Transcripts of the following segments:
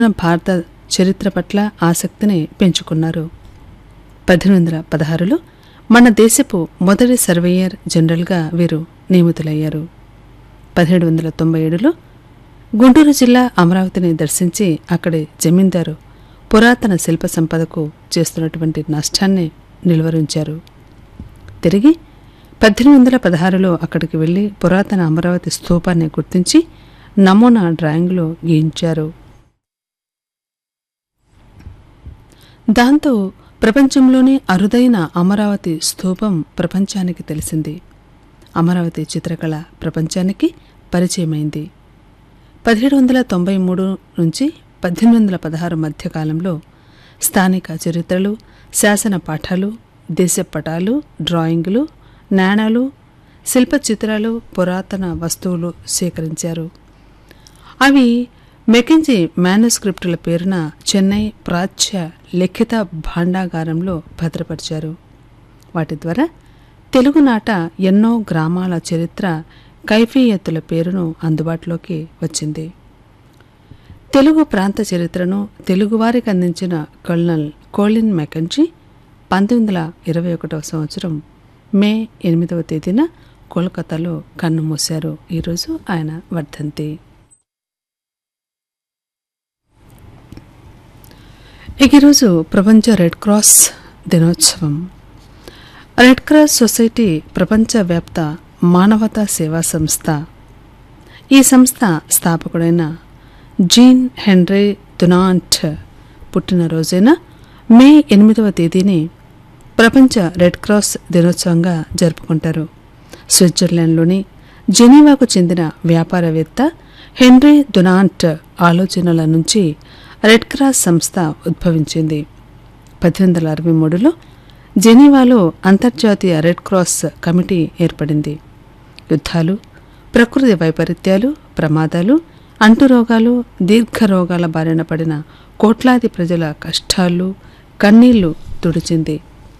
భారత చరిత్ర పట్ల ఆసక్తిని పెంచుకున్నారు పద్దెనిమిది వందల పదహారులో మన దేశపు మొదటి సర్వేయర్ జనరల్గా వీరు నియమితులయ్యారు పదిహేడు వందల తొంభై ఏడులో గుంటూరు జిల్లా అమరావతిని దర్శించి అక్కడి జమీందారు పురాతన శిల్ప సంపదకు చేస్తున్నటువంటి నష్టాన్ని నిలువరించారు తిరిగి పద్దెనిమిది వందల పదహారులో అక్కడికి వెళ్ళి పురాతన అమరావతి స్తూపాన్ని గుర్తించి నమూనా డ్రాయింగ్లో గీయించారు దాంతో ప్రపంచంలోనే అరుదైన అమరావతి స్తూపం ప్రపంచానికి తెలిసింది అమరావతి చిత్రకళ ప్రపంచానికి పరిచయమైంది పదిహేడు వందల తొంభై మూడు నుంచి పద్దెనిమిది వందల పదహారు మధ్య కాలంలో స్థానిక చరిత్రలు శాసన పాఠాలు దేశ పటాలు డ్రాయింగులు నాణాలు శిల్ప చిత్రాలు పురాతన వస్తువులు సేకరించారు అవి మెకెంజీ మాన్యుస్క్రిప్టుల పేరున చెన్నై ప్రాచ్య లిఖిత భాండాగారంలో భద్రపరిచారు వాటి ద్వారా తెలుగునాట ఎన్నో గ్రామాల చరిత్ర కైఫీయత్తుల పేరును అందుబాటులోకి వచ్చింది తెలుగు ప్రాంత చరిత్రను తెలుగువారికి అందించిన కల్నల్ కోలిన్ మెకంజీ పంతొమ్మిది వందల ఇరవై ఒకటవ సంవత్సరం మే ఎనిమిదవ తేదీన కోల్కతాలో కన్నుమూశారు ఈరోజు ఆయన వర్ధంతి ఇక ఈరోజు ప్రపంచ రెడ్ క్రాస్ దినోత్సవం రెడ్ క్రాస్ సొసైటీ ప్రపంచవ్యాప్త మానవతా సేవా సంస్థ ఈ సంస్థ స్థాపకుడైన జీన్ హెన్రీ దునాంట్ పుట్టినరోజైన మే ఎనిమిదవ తేదీని ప్రపంచ రెడ్ క్రాస్ దినోత్సవంగా జరుపుకుంటారు స్విట్జర్లాండ్లోని జెనీవాకు చెందిన వ్యాపారవేత్త హెన్రీ దునాంట్ ఆలోచనల నుంచి రెడ్ క్రాస్ సంస్థ ఉద్భవించింది పద్దెనిమిది వందల అరవై మూడులో జెనీవాలో అంతర్జాతీయ రెడ్ క్రాస్ కమిటీ ఏర్పడింది యుద్ధాలు ప్రకృతి వైపరీత్యాలు ప్రమాదాలు అంటురోగాలు దీర్ఘరోగాల బారిన పడిన కోట్లాది ప్రజల కష్టాలు కన్నీళ్లు తుడిచింది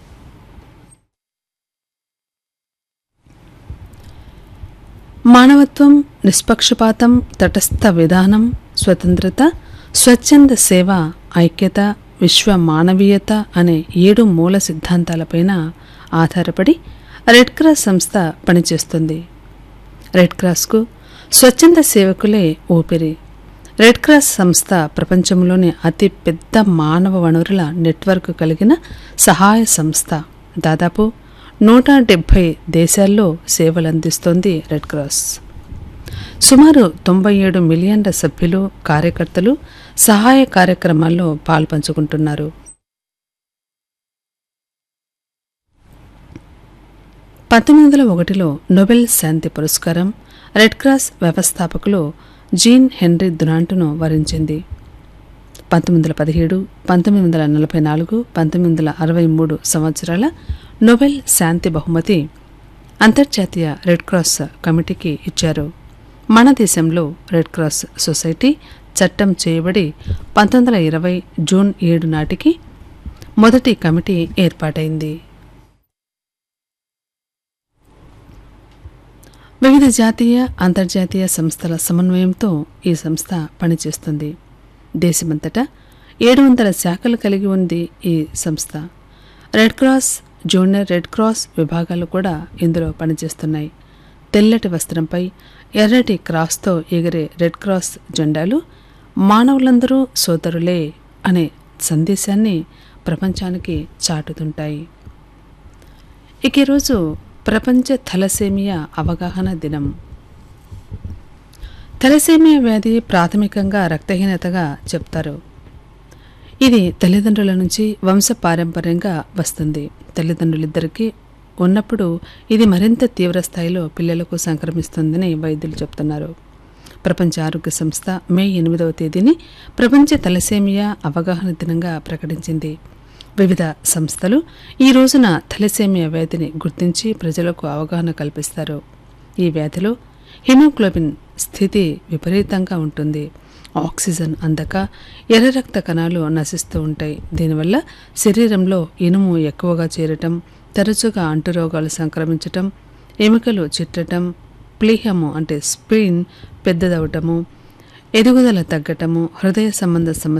మానవత్వం నిష్పక్షపాతం తటస్థ విధానం స్వతంత్రత స్వచ్ఛంద సేవ ఐక్యత విశ్వ మానవీయత అనే ఏడు మూల సిద్ధాంతాలపైన ఆధారపడి రెడ్ క్రాస్ సంస్థ పనిచేస్తుంది రెడ్ క్రాస్కు స్వచ్ఛంద సేవకులే ఊపిరి రెడ్ క్రాస్ సంస్థ ప్రపంచంలోని అతి పెద్ద మానవ వనరుల నెట్వర్క్ కలిగిన సహాయ సంస్థ దాదాపు నూట డెబ్భై దేశాల్లో సేవలందిస్తోంది రెడ్ క్రాస్ సుమారు తొంభై ఏడు మిలియన్ల సభ్యులు కార్యకర్తలు సహాయ కార్యక్రమాల్లో పాల్పంచుకుంటున్నారు పంతొమ్మిది వందల ఒకటిలో నొబెల్ శాంతి పురస్కారం రెడ్ క్రాస్ వ్యవస్థాపకులు జీన్ హెన్రీ దునాంటును వరించింది పంతొమ్మిది వందల పదిహేడు పంతొమ్మిది వందల నలభై నాలుగు పంతొమ్మిది వందల అరవై మూడు సంవత్సరాల నొబెల్ శాంతి బహుమతి అంతర్జాతీయ రెడ్ క్రాస్ కమిటీకి ఇచ్చారు మన దేశంలో రెడ్ క్రాస్ సొసైటీ చట్టం చేయబడి పంతొమ్మిది వందల ఇరవై జూన్ ఏడు నాటికి మొదటి కమిటీ ఏర్పాటైంది వివిధ జాతీయ అంతర్జాతీయ సంస్థల సమన్వయంతో ఈ సంస్థ పనిచేస్తుంది దేశమంతటా ఏడు వందల శాఖలు కలిగి ఉంది ఈ సంస్థ red cross junior red cross విభాగాలు కూడా ఇందులో పనిచేస్తున్నాయి తెల్లటి వస్త్రంపై ఎర్రటి క్రాస్తో ఎగిరే రెడ్ క్రాస్ జెండాలు మానవులందరూ సోదరులే అనే సందేశాన్ని ప్రపంచానికి చాటుతుంటాయి ఇక ఈరోజు ప్రపంచ థలసేమియా అవగాహన దినం థలసేమియా వ్యాధి ప్రాథమికంగా రక్తహీనతగా చెప్తారు ఇది తల్లిదండ్రుల నుంచి వంశ పారంపర్యంగా వస్తుంది తల్లిదండ్రులిద్దరికీ ఉన్నప్పుడు ఇది మరింత తీవ్ర స్థాయిలో పిల్లలకు సంక్రమిస్తుందని వైద్యులు చెప్తున్నారు ప్రపంచ ఆరోగ్య సంస్థ మే ఎనిమిదవ తేదీని ప్రపంచ తలసేమియా అవగాహన దినంగా ప్రకటించింది వివిధ సంస్థలు ఈ రోజున థలసేమియా వ్యాధిని గుర్తించి ప్రజలకు అవగాహన కల్పిస్తారు ఈ వ్యాధిలో హిమోగ్లోబిన్ స్థితి విపరీతంగా ఉంటుంది ఆక్సిజన్ అందక ఎర్ర రక్త కణాలు నశిస్తూ ఉంటాయి దీనివల్ల శరీరంలో ఇనుము ఎక్కువగా చేరటం తరచుగా అంటురోగాలు సంక్రమించటం ఎముకలు చిట్టటం ప్లీహము అంటే స్ప్రీన్ పెద్దదవటము ఎదుగుదల తగ్గటము హృదయ సంబంధ సమస్య